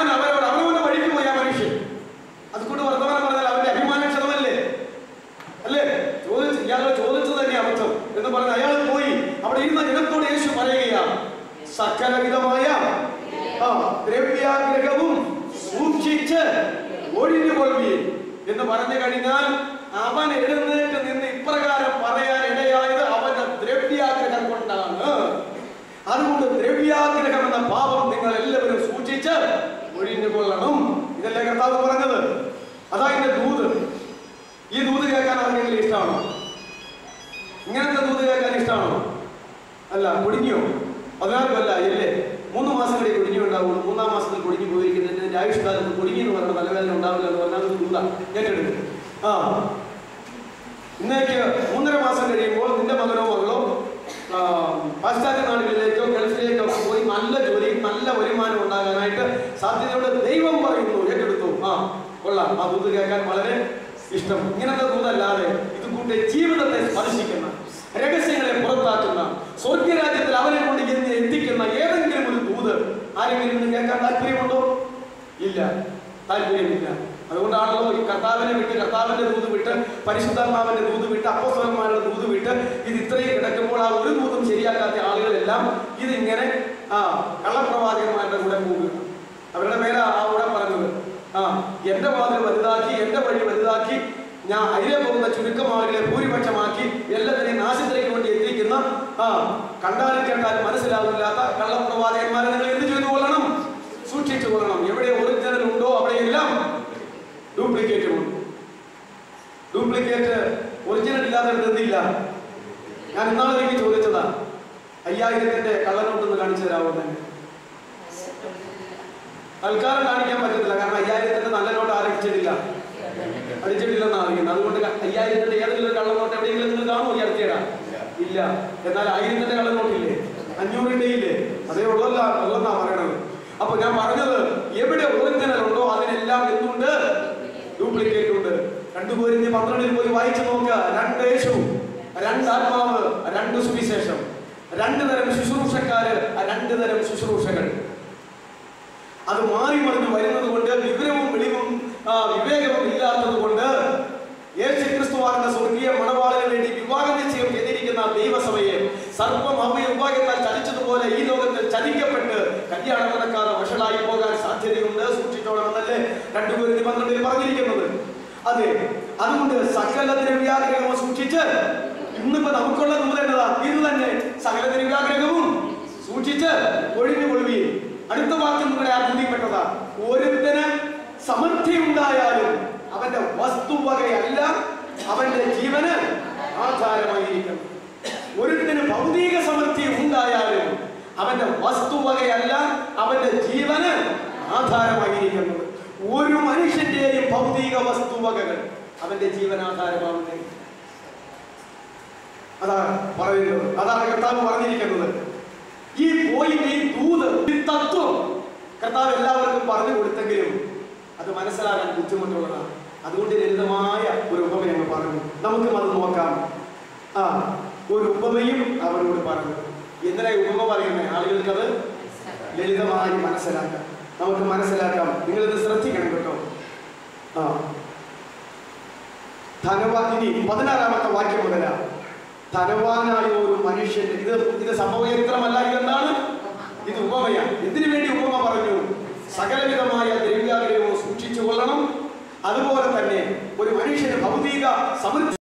അവൻ അവരോട് അവനവന്റെ വഴിക്ക് പോയി ആ മനുഷ്യൻ അതുകൊണ്ട് വർത്തമാനം പറഞ്ഞാൽ അവന്റെ അഭിമാനക്ഷതമല്ലേ അല്ലേ ചോദിച്ചു ഇയാളെ ചോദിച്ചത് തന്നെ അബദ്ധം എന്ന് പറഞ്ഞ് അയാൾ പോയി അവിടെ ഇരുന്ന ജനത്തോട് യേശു പറയുകയാണ് സകലവിധമായ ആ ദ്രവ്യാഗ്രഹവും സൂക്ഷിച്ച് ഒഴിഞ്ഞുകൊള്ളുകയും എന്ന് പറഞ്ഞു കഴിഞ്ഞാൽ അവൻ എഴുന്നേറ്റ് നിന്ന് ഇപ്രകാരം പറയാൻ ഇടയായത് അവന്റെ ദ്രവ്യാഗ്രഹം കൊണ്ടാണ് അതുകൊണ്ട് ദ്രവ്യാഗ്രഹം എന്ന പാപം നിങ്ങൾ എല്ലാവരും സൂക്ഷിച്ച് ഒഴിഞ്ഞുകൊള്ളണം ഇതല്ലേ കർത്താവ് പറഞ്ഞത് അതാ ഇതിന്റെ ദൂത് ഈ ദൂത് കേൾക്കാൻ ആർക്കെങ്കിലും ഇഷ്ടമാണോ ഇങ്ങനത്തെ ദൂത് കേൾക്കാൻ ഇഷ്ടമാണോ അല്ല കുടുങ്ങിയോ പതിനാല് കൊല്ല അല്ലേ മൂന്ന് മാസം കൂടി കുടുങ്ങി ഉണ്ടാവുള്ളൂ മൂന്നാം മാസത്തിൽ കുടുങ്ങി പോയിരിക്കുന്നതിന്റെ ആയുഷ്കാലത്ത് കുടുങ്ങി എന്ന് പറയുന്ന തലവേദന ഉണ്ടാവില്ല എന്ന് പറഞ്ഞാൽ അത് ദൂത ഏറ്റെടുക്കും ആ ഇന്നേക്ക് മൂന്നര മാസം കഴിയുമ്പോൾ നിന്റെ മകനോ മകളോ ആ, പാശ്ചാത്യ നാടുകളിലേക്കോ ഗൾഫിലേക്കോ പോയി നല്ല ജോലി നല്ല വരുമാനം ഉണ്ടാകാനായിട്ട് സാധ്യതയോടെ ദൈവം പറയുന്നു ഏറ്റെടുത്തു ആ കൊള്ളാം ആ ദൂത് കേൾക്കാൻ വളരെ ഇഷ്ടം ഇങ്ങനത്തെ ദൂതല്ലാതെ ഇത് കൂട്ടി ജീവിതത്തെ സ്പർശിക്കുന്ന രഹസ്യങ്ങളെ പുറത്താക്കുന്ന സ്വർഗരാജ്യത്തിൽ അവനെ കൊണ്ട് ചെന്ന് എത്തിക്കുന്ന ഏതെങ്കിലും ഒരു ദൂത് ആരെങ്കിലും ഇത് കേൾക്കാൻ താല്പര്യമുണ്ടോ ഇല്ല താല്പര്യമില്ല അതുകൊണ്ടാണല്ലോ ഈ കർത്താവിനെ വിട്ട് കർത്താവിന്റെ ദൂത് വിട്ട് പരിശുദ്ധാത്മാവിന്റെ ദൂത് വിട്ട് അപ്പോസ്തലന്മാരുടെ ദൂത് വിട്ട് ഇത് ഇത്രയും കിടക്കുമ്പോൾ ആ ഒരു ദൂതും ശരിയാക്കാത്ത ആളുകളെല്ലാം ഇതിങ്ങനെ ആ കള്ളപ്രവാചകന്മാരുടെ കൂടെ പോകുക അവരുടെ പേരാ ആ കൂടെ പറഞ്ഞത് ആ എന്റെ വാതിൽ വലുതാക്കി എന്റെ വഴി വലുതാക്കി ഞാൻ അതിലെ പോകുന്ന ചുരുക്കം ആളുകളെ ഭൂരിപക്ഷമാക്കി എല്ലാത്തിനെയും നാശത്തിലേക്ക് വേണ്ടി എത്തിക്കുന്ന ആ കണ്ടാലും കേട്ടാലും മനസ്സിലാവില്ലാത്ത കള്ളപ്രവാചകന്മാരെ നിങ്ങൾ എന്ത് ചെയ്തു കൊള്ളണം സൂക്ഷിച്ചു കൊള്ളണം എവിടെ ഒറിജിനൽ ഉണ്ടോ അവിടെയെല്ലാം ഡ്യൂപ്ലിക്കേറ്റ് ഉണ്ട് ഡ്യൂപ്ലിക്കേറ്റ് ഒറിജിനൽ ഇല്ലാതെ എന്തില്ല ഞാൻ ഇന്നാളെ എനിക്ക് ചോദിച്ചതാ അയ്യായിരത്തിന്റെ കള്ളനോട്ടൊന്ന് കാണിച്ചു തരാമോ തന്നെ തൽക്കാലം കാണിക്കാൻ പറ്റത്തില്ല കാരണം അയ്യായിരത്തിന്റെ നല്ല നോട്ട് ആരംഭിച്ചിട്ടില്ല അടിച്ചിട്ടില്ലെന്ന് അറിയുന്നത് അതുകൊണ്ട് ക- അയ്യായിരത്തിന്റെ ഏതെങ്കിലും ഒരു കള്ളനോട്ട് എവിടെയെങ്കിലും നിങ്ങൾ കാണുമോ ഈ അടുത്തിടാ ഇല്ല എന്നാൽ ആയിരത്തിന്റെ കള്ളനോട്ടില്ലേ അഞ്ഞൂറിന്റെ ഇല്ലേ അതേ ഉള്ളല്ല ഉള്ളെന്നാ പറയണത് അപ്പൊ ഞാൻ പറഞ്ഞത് എവിടെ ഒറിജിനൽ ഉണ്ടോ അതിനെല്ലാം എന്തുണ്ട് ഡ്യൂപ്ലിക്കേറ്റ് ഉണ്ട് രണ്ടുപേരും പന്ത്രണ്ടിൽ പോയി വായിച്ചു നോക്കുക രണ്ട് യേശു രണ്ട് ആത്മാവ് രണ്ട് സുവിശേഷം രണ്ട് തരം ശുശ്രൂഷക്കാര് രണ്ട് തരം ശുശ്രൂഷകൾ അത് മാറി മറിഞ്ഞു വരുന്നത് കൊണ്ട് വിവരവും വെളിവും ആ, വിവേകവും ഇല്ലാത്തത് കൊണ്ട് യേശു ക്രിസ്തുവാകുന്ന സ്വർഗീയ മണവാളിന് വേണ്ടി വിവാഹ നിശ്ചയം ചെയ്തിരിക്കുന്ന ദൈവസഭയെ സർപ്പം അവയെ ഉപായത്താൽ ചലിച്ചതുപോലെ ഈ ലോകത്തിൽ ചലിക്കപ്പെട്ട് കല്യാണം നടക്കാതെ വഷളായി പോകാൻ സാധ്യതയുണ്ട് സൂക്ഷിച്ചോളണമെന്നല്ലേ രണ്ടുപേരും പന്ത്രണ്ടിൽ പറഞ്ഞിരിക്കുന്നത് അതെ അതുകൊണ്ട് സകല ദ്രവ്യാഗ്രഹവും സൂക്ഷിച്ച് ഇന്നിപ്പോ നമുക്കുള്ള ദൂരം എന്നതാ ഇത് തന്നെ സകല ദ്രവ്യാഗ്രഹവും സൂക്ഷിച്ച് ഒഴിഞ്ഞു കൊള്ളുകയും അടുത്ത വാക്യം നിങ്ങളെ ആ ബോധ്യപ്പെട്ടതാ ഒരുത്തന് സമൃദ്ധി ഉണ്ടായാലും അവന്റെ വസ്തുവകയല്ല അവന്റെ ജീവന് ആധാരമായിരിക്കണം ഒരുത്തന് ഭൗതിക സമൃദ്ധി ഉണ്ടായാലും അവന്റെ വസ്തുവകയല്ല അവന്റെ ജീവന് ആധാരമായിരിക്കുന്നത് ഒരു മനുഷ്യന്റെയും ഭൗതിക വസ്തുവകകൾ അവന്റെ ജീവനാധാരമാവുന്നേ അതാണ് പറയുന്നത് അതാണ് കർത്താവ് പറഞ്ഞിരിക്കുന്നത് ഈ പോയിന്റ് ഈ ദൂത് ഈ തത്വം കർത്താവ് എല്ലാവർക്കും പറഞ്ഞു കൊടുത്തെങ്കിലും അത് മനസ്സിലാക്കാൻ ബുദ്ധിമുട്ടുള്ളതാണ് അതുകൊണ്ട് ലളിതമായ ഒരു ഉപമ ഞങ്ങൾ പറഞ്ഞു നമുക്കും അത് നോക്കാം ആ ഒരു ഉപമയും അവരോട് പറഞ്ഞു എന്തിനാ ഈ ഉപമ പറയുന്നത് ആളുകൾക്ക് അത് ലളിതമായി മനസ്സിലാക്കാം നമുക്ക് മനസ്സിലാക്കാം നിങ്ങളിത് ശ്രദ്ധിക്കണം കേട്ടോ ആ ധനവാൻ ഇനി പതിനാറാമത്തെ വാക്യം മുതല ധനവാനായ ഒരു മനുഷ്യന്റെ ഇത് ഇത് സംഭവചരിത്രമല്ല ഇതെന്താണ് ഇത് ഉപമയാണ് എന്തിനു വേണ്ടി ഉപമ പറഞ്ഞു സകലവിധമായ ദ്രവ്യാഗ്രഹവും സൂക്ഷിച്ചു കൊള്ളണം അതുപോലെ തന്നെ ഒരു മനുഷ്യന് ഭൗതിക സമൃദ്ധി